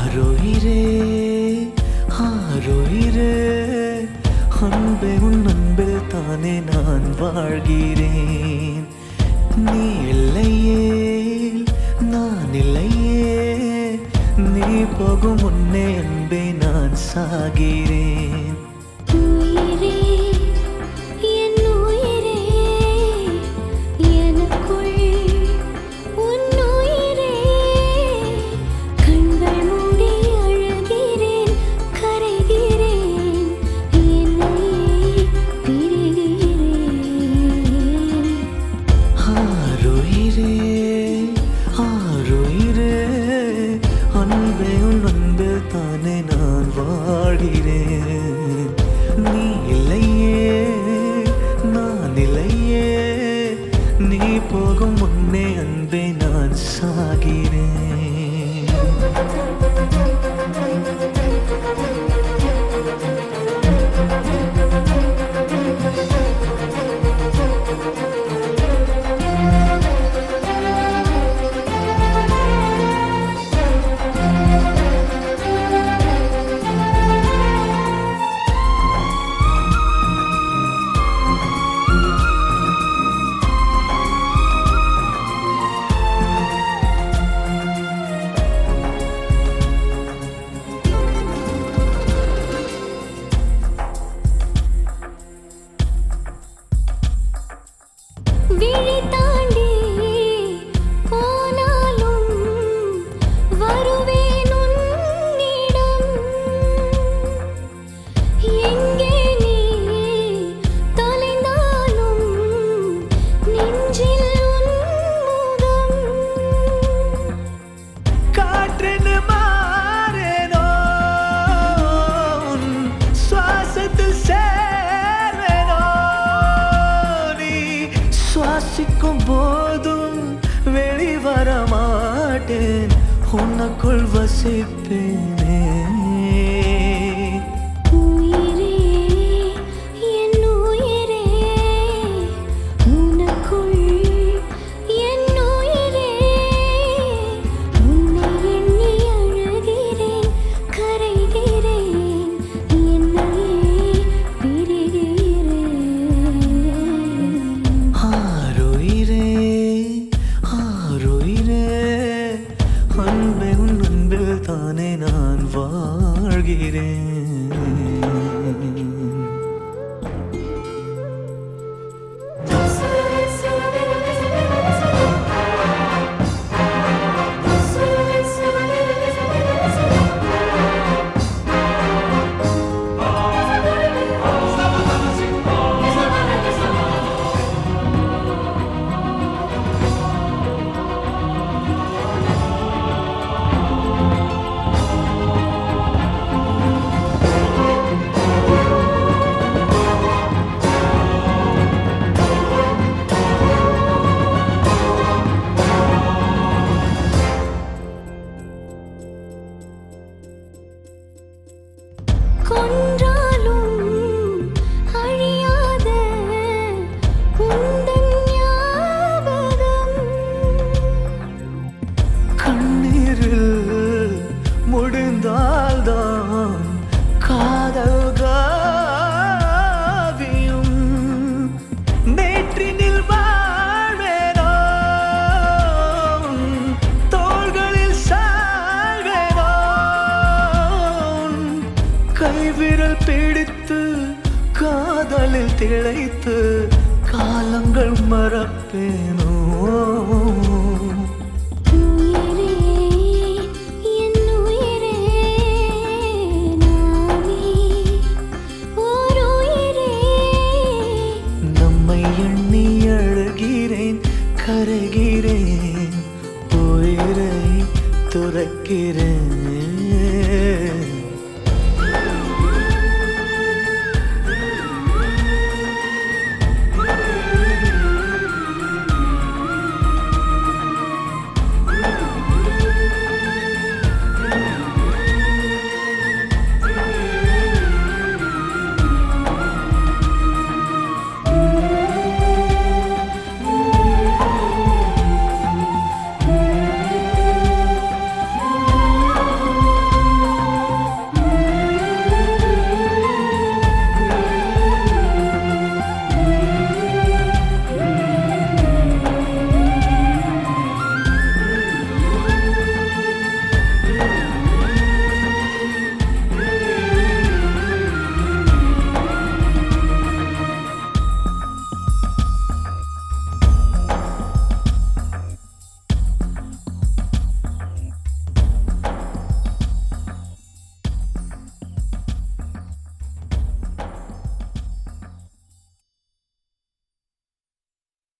ஆரோயிரே ஆரோயிரே அன்பே உன் அன்பில் தானே நான் வாழ்கிறேன் நீ இல்லையே நான் இல்லையே நீ போகும் முன்னே அன்பே நான் சாகிறேன் உயிரே என் உயிரே எனக்குள் உன் உயிரே கண்கள் மூடி அழுகிறேன் கரைகிறேன் என்னையே பிரிகிறேன் ஆருயிரே ஆருயிரே அன்பே உன் அன்பில் தானே நான் வாழ்கிறேன் நீ இல்லையே நான் இல்லையே நீ போகும் முன்னே அன்பே நான் சாகிறேன் விழி தாண்டி போனாலும் வருவேன் உன்னிடம் எங்கே நீ தொலைந்தாலும் நெஞ்சில் உன் முகம் காற்றின் மாறேனோ உன் சுவாசத்தில் சேர்வேனோ நீ சுவாசிக்கும் போதும் வெளிவர மாட்டேன் உனக்குள் வசிப்பேனே உயிரே என் உயிரே உனக்குள் என் உயிரே உன்னை எண்ணி அழுகிறேன் கரைகிறேன் என்னையே பிரிகிறேன் ஆருயிரே ஆருயிரே அன்பே உன் அன்பில் தானே நான் வாழ்கிறேன் கொன்றாலும் அழியாத உந்தன் ஞாபகம் கண்ணீரில் முடிந்தால்தான் காதல் காவியம் நேற்றினில் வாழ்வேனோ தோள்களில் சாழ்வேனோ கைவிரல் பிடித்து காதலில் திளைத்து காலங்கள் மறப்பேனோ உயிரே என் உயிரே நானே ஓர் உயிரே நம்மை எண்ணி அழுகிறேன் கரைகிறேன் உயிரை துறக்கிறேன்